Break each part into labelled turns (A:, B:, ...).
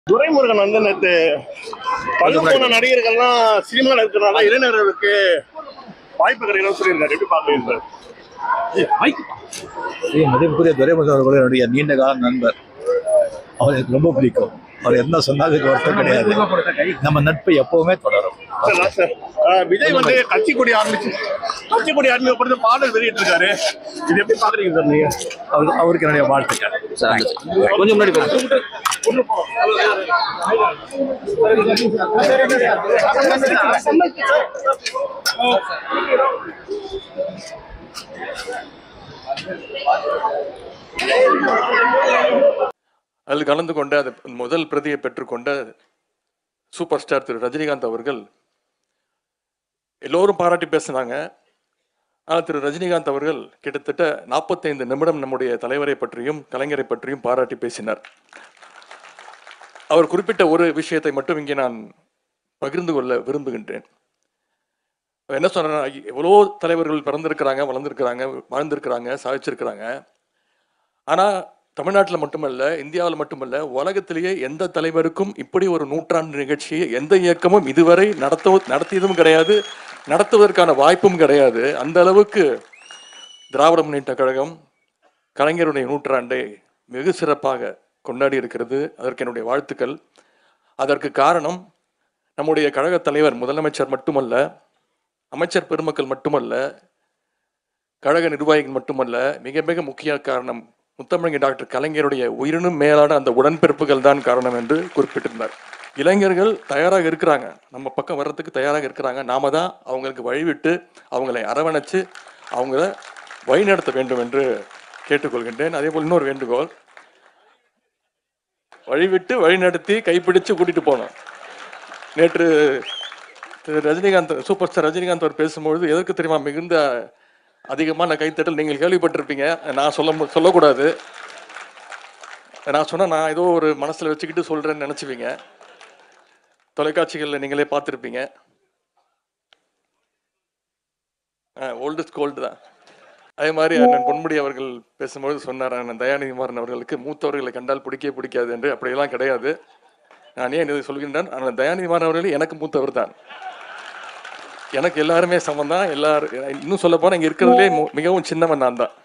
A: துரைமுருகன் வந்து நேற்று பல்லு போன நடிகர்கள்லாம் சினிமாவில் இருக்கிறனால இளைஞர்களுக்கு வாய்ப்பு கிடைக்கணும்னு சொல்லியிருக்காரு எப்படி பாக்குறீங்க
B: ஸ்ரீ மதிப்புக்குரிய துரைமுருகன் அவர்கள் என்னுடைய நீண்ட கால நண்பர் அவர் எனக்கு ரொம்ப பிடிக்கும் அவர் என்ன சொன்னாலும் இதுக்கு வருத்தம் கிடையாது நம்ம நட்பு எப்பவுமே தொடரும்
A: சார் சார் அஹ் விஜய் வந்து கட்சி கொடி ஆரம்பிச்சு கட்சி கொடி ஆரம்பிக்கப்படுது பாடல் வெளியிட்டு இருக்காரு இது எப்படி பாக்குறீங்க சார் நீங்க
B: அவருக்கு அவருக்கு என்னுடைய வாழ்த்துக்கள்
C: கொஞ்சம் முன்னாடி போங்க.
D: அதில் கலந்து கொண்ட அது முதல் பிரதியை பெற்றுக்கொண்ட சூப்பர் ஸ்டார் திரு ரஜினிகாந்த் அவர்கள் எல்லோரும் பாராட்டி பேசினாங்க ஆனால் திரு ரஜினிகாந்த் அவர்கள் கிட்டத்தட்ட நாற்பத்தைந்து நிமிடம் நம்முடைய தலைவரை பற்றியும் கலைஞரை பற்றியும் பாராட்டி பேசினார் அவர் குறிப்பிட்ட ஒரு விஷயத்தை மட்டும் இங்கே நான் பகிர்ந்து கொள்ள விரும்புகின்றேன் அவர் என்ன சொன்னா எவ்வளோ தலைவர்கள் பிறந்திருக்கிறாங்க வளர்ந்துருக்கிறாங்க வாழ்ந்திருக்கிறாங்க சாதிச்சிருக்கிறாங்க ஆனால் தமிழ்நாட்டில் மட்டுமல்ல இந்தியாவில் மட்டுமல்ல உலகத்திலேயே எந்த தலைவருக்கும் இப்படி ஒரு நூற்றாண்டு நிகழ்ச்சியை எந்த இயக்கமும் இதுவரை நடத்த நடத்தியதும் கிடையாது நடத்துவதற்கான வாய்ப்பும் கிடையாது அந்த அளவுக்கு திராவிட முன்னேற்ற கழகம் கலைஞருடைய நூற்றாண்டை வெகு சிறப்பாக கொண்டாடி இருக்கிறது அதற்கு என்னுடைய வாழ்த்துக்கள் அதற்கு காரணம் நம்முடைய கழக தலைவர் முதலமைச்சர் மட்டுமல்ல அமைச்சர் பெருமக்கள் மட்டுமல்ல கழக நிர்வாகிகள் மட்டுமல்ல மிக மிக முக்கிய காரணம் முத்தமிழங்க டாக்டர் கலைஞருடைய உயிரினும் மேலான அந்த உடன்பிறப்புகள் தான் காரணம் என்று குறிப்பிட்டிருந்தார் இளைஞர்கள் தயாராக இருக்கிறாங்க நம்ம பக்கம் வர்றதுக்கு தயாராக இருக்கிறாங்க நாம தான் அவங்களுக்கு வழிவிட்டு அவங்களை அரவணைச்சு அவங்கள வழிநடத்த வேண்டும் என்று கேட்டுக்கொள்கின்றேன் அதே போல் இன்னொரு வேண்டுகோள் வழிவிட்டு வழிநடத்தி கைப்பிடிச்சு கூட்டிட்டு போனோம் நேற்று திரு ரஜினிகாந்த் சூப்பர் ஸ்டார் ரஜினிகாந்த் அவர் பேசும்பொழுது எதற்கு தெரியுமா மிகுந்த அதிகமான கைத்தட்டல் நீங்கள் கேள்விப்பட்டிருப்பீங்க நான் சொல்ல மு- சொல்லக்கூடாது நான் சொன்னா நான் ஏதோ ஒரு மனசுல வச்சுக்கிட்டு சொல்றேன்னு நினைச்சுவீங்க தொலைக்காட்சிகளில் நீங்களே பார்த்துருப்பீங்க ஓல்டஸ்ட் கோல்டு தான் அதே மாதிரி அண்ணன் பொன்முடி அவர்கள் பேசும்பொழுது சொன்னார் அண்ணன் தயாநிதி மாறன் அவர்களுக்கு மூத்தவர்களை கண்டால் பிடிக்கவே பிடிக்காது என்று அப்படியெல்லாம் கிடையாது நான் ஏன் இதை சொல்கின்றேன் அண்ணன் தயாநிதி மாறன் அவர்கள் எனக்கு மூத்தவர் தான் எனக்கு எல்லாருமே சமம் தான் எல்லாரும் இன்னும் சொல்ல போனால் இங்கே இருக்கிறதுலே மு- மிகவும் சின்னவன் நான் தான்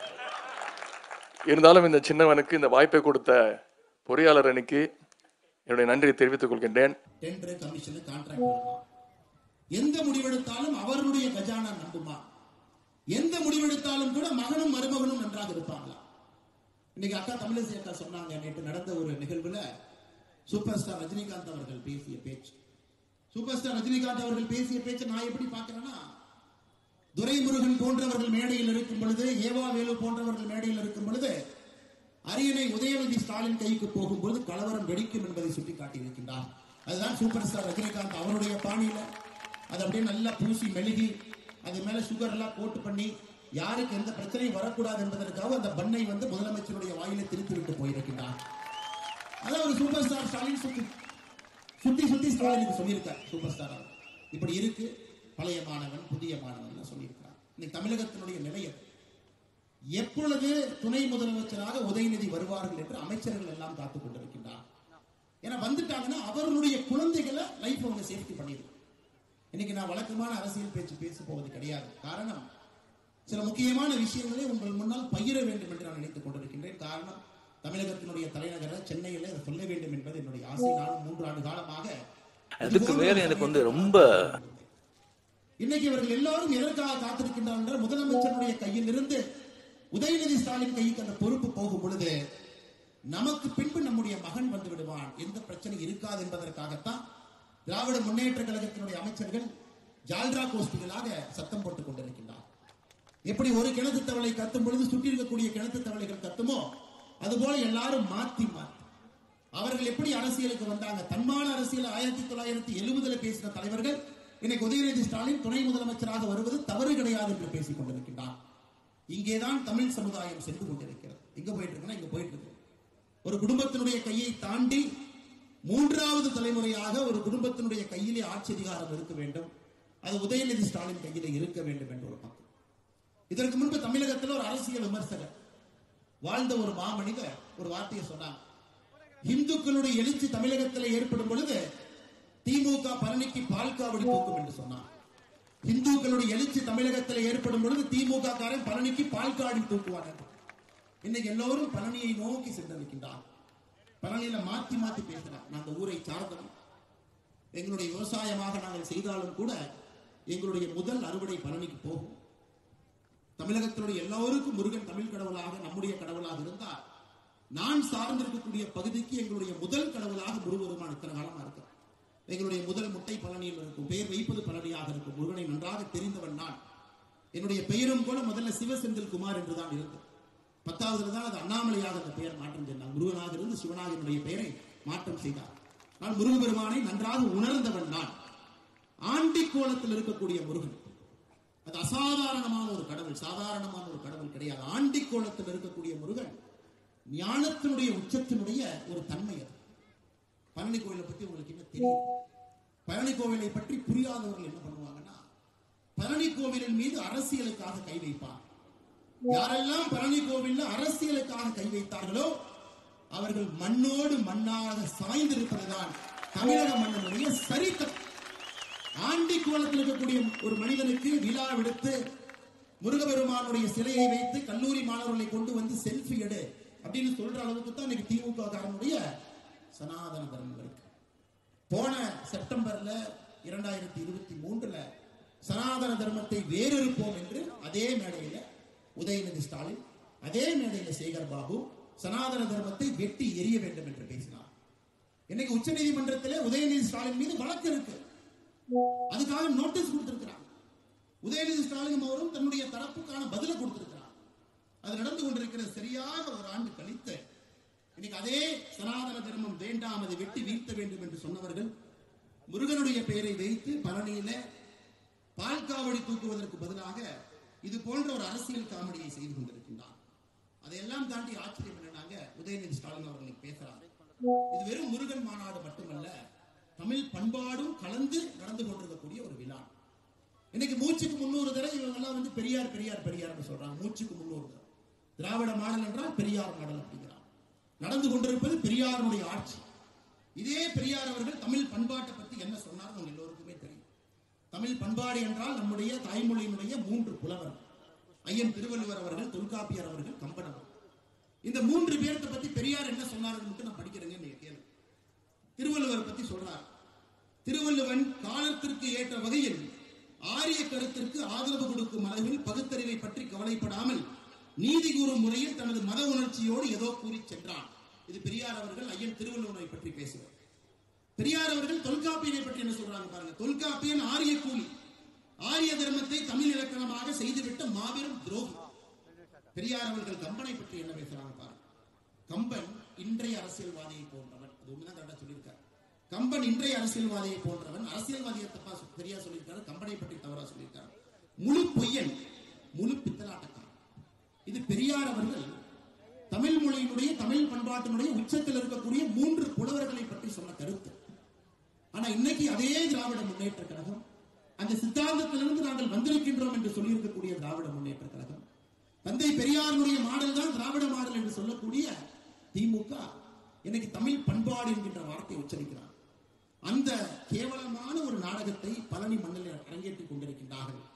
D: இருந்தாலும் இந்த சின்னவனுக்கு இந்த வாய்ப்பை கொடுத்த பொறியாளர் அணிக்கு என்னுடைய நன்றியை தெரிவித்துக் கொள்கின்றேன்
E: டெண்டர் கமிஷன் கான்ட்ராக்ட் வருமா எந்த முடிவெடுத்தாலும் அவருடைய கஜானா நம்புமா எந்த முடிவெடுத்தாலும் கூட மகனும் மருமகனும் நன்றாக இருப்பாங்களா இன்னைக்கு அக்கா தமிழிசை அக்கா சொன்னாங்க நேற்று நடந்த ஒரு நிகழ்வுல சூப்பர் ஸ்டார் ரஜினிகாந்த் அவர்கள் பேசிய பேச்சு சூப்பர் ஸ்டார் ரஜினிகாந்த் அவர்கள் பேசிய பேச்சை நான் எப்படி பார்க்கிறேன்னா துரைமுருகன் போன்றவர்கள் மேடையில் இருக்கும் பொழுது ஏவா வேலு போன்றவர்கள் மேடையில் இருக்கும் பொழுது அரியணை உதயநிதி ஸ்டாலின் கைக்கு போகும்போது கலவரம் வெடிக்கும் என்பதை சுட்டிக்காட்டி இருக்கின்றார் அதுதான் சூப்பர் ஸ்டார் ரஜினிகாந்த் அவருடைய பாணியில அது அப்படியே நல்லா பூசி மெழுகி அது மேல சுகர் எல்லாம் போட்டு பண்ணி யாருக்கு எந்த பிரச்சனையும் வரக்கூடாது என்பதற்காக அந்த பண்ணை வந்து முதலமைச்சருடைய வாயில திருத்தி விட்டு போயிருக்கின்றார் அதான் ஒரு சூப்பர் ஸ்டார் ஸ்டாலின் சுத்தி சுத்தி சுத்தி ஸ்டாலினுக்கு சொல்லியிருக்கார் சூப்பர் ஸ்டார் அவர். இப்படி இருக்கு பழைய மாணவன் புதிய மாணவன் சொல்லியிருக்கிறார் இன்னைக்கு தமிழகத்தினுடைய நிலை அது. எப்பொழுது துணை முதலமைச்சராக உதயநிதி வருவார்கள் என்று அமைச்சர்கள் எல்லாம் காத்துக் கொண்டிருக்கின்றார் ஏன்னா வந்துட்டாங்கன்னா அவர்களுடைய குழந்தைகளை லைஃப் அவங்க சேஃப்டி பண்ணிடும் இன்னைக்கு நான் வழக்கமான அரசியல் பேச்சு பேச போவது கிடையாது காரணம் சில முக்கியமான விஷயங்களை உங்கள் முன்னால் பகிர வேண்டும் என்று நான் நினைத்துக் கொண்டிருக்கின்றேன் காரணம் தமிழகத்தினுடைய தலைநகர சென்னையில இதை சொல்ல வேண்டும் என்பது என்னுடைய ஆசை நானும் மூன்று ஆண்டு காலமாக
C: அதுக்கு மேல எனக்கு வந்து ரொம்ப
E: இன்னைக்கு இவர்கள் எல்லாரும் எதற்காக காத்திருக்கின்றார்கள் என்றால் முதலமைச்சருடைய கையில் இருந்து உதயநிதி ஸ்டாலின் கைக்கு அந்த பொறுப்பு போகும் பொழுது நமக்கு பின்பு நம்முடைய மகன் வந்து விடுவான் எந்த பிரச்சனை இருக்காது என்பதற்காகத்தான் திராவிட முன்னேற்ற கழகத்தினுடைய அமைச்சர்கள் ஜால்ரா கோஷ்டிகளாக சத்தம் போட்டுக் கொண்டிருக்கின்றார் எப்படி ஒரு கிணத்து தவளை கத்தும் பொழுது சுற்றி இருக்கக்கூடிய கிணத்து தவளைகள் கத்துமோ அதுபோல எல்லாரும் மாத்தி மாத்தி அவர்கள் எப்படி அரசியலுக்கு வந்தாங்க தன்மான அரசியல் ஆயிரத்தி தொள்ளாயிரத்தி எழுபதுல பேசின தலைவர்கள் இன்னைக்கு உதயநிதி ஸ்டாலின் துணை முதலமைச்சராக வருவது தவறு கிடையாது என்று பேசிக் கொண்டிருக்கின்றார் இங்கேதான் தமிழ் சமுதாயம் சென்று கொண்டிருக்கிறது எங்க போயிட்டு இருக்குன்னா இங்க போயிட்டு இருக்கு ஒரு குடும்பத்தினுடைய கையை தாண்டி மூன்றாவது தலைமுறையாக ஒரு குடும்பத்தினுடைய கையிலே ஆட்சி அதிகாரம் இருக்க வேண்டும் அது உதயநிதி ஸ்டாலின் கையிலே இருக்க வேண்டும் என்ற ஒரு பக்கம் இதற்கு முன்பு தமிழகத்தில் ஒரு அரசியல் விமர்சகர் வாழ்ந்த ஒரு மாமனிதர் ஒரு வார்த்தையை சொன்னாங்க இந்துக்களுடைய எழுச்சி தமிழகத்தில் ஏற்படும் பொழுது திமுக பழனிக்கு பால் காவடி தூக்கும் என்று சொன்னார் இந்துக்களுடைய எழுச்சி தமிழகத்தில் ஏற்படும் பொழுது திமுக காரன் பழனிக்கு பால் காவடி தூக்குவார் என்று. இன்னைக்கு எல்லோரும் பழனியை நோக்கி சென்றிருக்கின்றார் பழனியில மாத்தி மாத்தி பேசுறார் நான் அந்த ஊரை சார்ந்தவன் எங்களுடைய விவசாயமாக நாங்கள் செய்தாலும் கூட எங்களுடைய முதல் அறுவடை பழனிக்கு போகும் தமிழகத்தினுடைய எல்லோருக்கும் முருகன் தமிழ் கடவுளாக நம்முடைய கடவுளாக இருந்தால் நான் சார்ந்திருக்கக்கூடிய பகுதிக்கு எங்களுடைய முதல் கடவுளாக முருகருமான் இத்தனை காலமா இருக்கிறார் எங்களுடைய முதல் முட்டை பழனியில் இருக்கும் பெயர் வைப்பது பழனியாக இருக்கும் முருகனை நன்றாக தெரிந்தவன் நான் என்னுடைய பெயரும் கூட முதல்ல சிவசெந்தில் குமார் என்றுதான் இருந்தது பத்தாவதுல தான் அது அண்ணாமலையாக அந்த பெயர் மாற்றம் செய்தார் முருகனாக இருந்து சிவனாக என்னுடைய பெயரை மாற்றம் செய்தார் நான் முருகபெருமானை நன்றாக உணர்ந்தவன் நான் ஆண்டி கோலத்தில் இருக்கக்கூடிய முருகன் அது அசாதாரணமான ஒரு கடவுள் சாதாரணமான ஒரு கடவுள் கிடையாது ஆண்டி கோலத்தில் இருக்கக்கூடிய முருகன் ஞானத்தினுடைய உச்சத்தினுடைய ஒரு தன்மை அது பழனி கோயிலை பத்தி உங்களுக்கு என்ன தெரியும் பழனி கோவிலை பற்றி புரியாதவர்கள் என்ன பண்ணுவாங்கன்னா பழனி கோவிலின் மீது அரசியலுக்காக கை வைப்பார் யாரெல்லாம் பழனி கோவில்ல அரசியலுக்காக கை வைத்தார்களோ அவர்கள் மண்ணோடு மண்ணாக சாய்ந்திருப்பதுதான் தமிழக மன்னனுடைய சரித்திரம் ஆண்டி கோலத்தில் இருக்கக்கூடிய ஒரு மனிதனுக்கு விழா விடுத்து முருகபெருமானுடைய சிலையை வைத்து கல்லூரி மாணவர்களை கொண்டு வந்து செல்ஃபி எடு அப்படின்னு சொல்ற அளவுக்கு தான் இன்னைக்கு திமுக காரனுடைய சனாதன தர்மம் இருக்கு போன செப்டம்பர்ல இரண்டாயிரத்தி இருபத்தி மூன்றுல சனாதன தர்மத்தை வேறறுப்போம் என்று அதே மேடையில உதயநிதி ஸ்டாலின் அதே மேடையில சேகர் பாபு சனாதன தர்மத்தை வெட்டி எரிய வேண்டும் என்று பேசினார் இன்னைக்கு உச்சநீதிமன்றத்திலே உதயநிதி ஸ்டாலின் மீது வழக்கு இருக்கு அதுக்காக நோட்டீஸ் கொடுத்திருக்கிறார் உதயநிதி ஸ்டாலின் அவரும் தன்னுடைய தரப்புக்கான பதில கொடுத்திருக்கிறார் அது நடந்து கொண்டிருக்கிறது சரியாக ஒரு ஆண்டு கழித்து இன்னைக்கு அதே சனாதன தர்மம் வேண்டாம் அதை வெட்டி வீழ்த்த வேண்டும் என்று சொன்னவர்கள் முருகனுடைய பெயரை வைத்து பழனியில பால் காவடி தூக்குவதற்கு பதிலாக இது போன்ற ஒரு அரசியல் காமெடியை செய்து கொண்டிருக்கின்றார் அதையெல்லாம் தாண்டி ஆச்சரியம் என்னன்னாங்க உதயநிதி ஸ்டாலின் அவர்கள் பேசுறார் இது வெறும் முருகன் மாநாடு மட்டுமல்ல தமிழ் பண்பாடும் கலந்து நடந்து கொண்டிருக்கக்கூடிய ஒரு விழா இன்னைக்கு மூச்சுக்கு முன்னூறு தடவை இவங்க எல்லாம் வந்து பெரியார் பெரியார் பெரியார்னு சொல்றாங்க மூச்சுக்கு முன்னூறு தடவை திராவிட மாடல் என்றால் பெரியார் மாடல் அப்படிங்கிறார் நடந்து கொண்டிருப்பது பெரியாருடைய ஆட்சி இதே பெரியார் அவர்கள் தமிழ் பண்பாட்டை பத்தி என்ன சொன்னார் உங்க எல்லோருக்குமே தெரியும் தமிழ் பண்பாடு என்றால் நம்முடைய தாய்மொழியினுடைய மூன்று புலவர் ஐயன் திருவள்ளுவர் அவர்கள் தொல்காப்பியர் அவர்கள் கம்பன் அவர்கள் இந்த மூன்று பேர்த்த பத்தி பெரியார் என்ன சொன்னாருன்னு மட்டும் நான் படிக்கிறேங்க நீங்க கேளு திருவள்ளுவர் பத்தி சொல்றார் திருவள்ளுவன் காலத்திற்கு ஏற்ற வகையில் ஆரிய கருத்திற்கு ஆதரவு கொடுக்கும் அளவில் பகுத்தறிவை பற்றி கவலைப்படாமல் நீதி கூறும் முறையில் தனது மத உணர்ச்சியோடு ஏதோ கூறி சென்றான் இது பெரியார் அவர்கள் ஐயன் திருவள்ளுவரை பற்றி பேசுவார் பெரியார் அவர்கள் தொல்காப்பியனை பற்றி என்ன சொல்றாங்க பாருங்க தொல்காப்பியன் ஆரிய கூலி ஆரிய தர்மத்தை தமிழ் இலக்கணமாக செய்துவிட்ட மாபெரும் துரோகி பெரியார் அவர்கள் கம்பனை பற்றி என்ன பேசுறாங்க பாருங்க கம்பன் இன்றைய அரசியல்வாதியை போன்றவன் அது ஒண்ணுதான் கரெக்டா சொல்லியிருக்காரு கம்பன் இன்றைய அரசியல்வாதியை போன்றவன் அரசியல்வாதியை தப்பா சொ- சரியா சொல்லியிருக்காரு கம்பனை பற்றி தவறா சொல்லியிருக்காரு முழு பொய்யன் முழு பித்தலாட்டக்காரன் இது பெரியார் அவர்கள் தமிழ் மொழியினுடைய தமிழ் பண்பாட்டினுடைய உச்சத்தில் இருக்கக்கூடிய மூன்று புலவர்களை பற்றி சொன்ன கருத்து ஆனா இன்னைக்கு அதே திராவிட முன்னேற்ற கழகம் அந்த சித்தாந்தத்திலிருந்து நாங்கள் வந்திருக்கின்றோம் என்று சொல்லியிருக்கக்கூடிய திராவிட முன்னேற்ற கழகம் தந்தை பெரியாருடைய மாடல் தான் திராவிட மாடல் என்று சொல்லக்கூடிய திமுக இன்னைக்கு தமிழ் பண்பாடு என்கின்ற வார்த்தையை உச்சரிக்கிறார் அந்த கேவலமான ஒரு நாடகத்தை பழனி மண்ணில் அரங்கேற்றிக் கொண்டிருக்கின்றார்கள்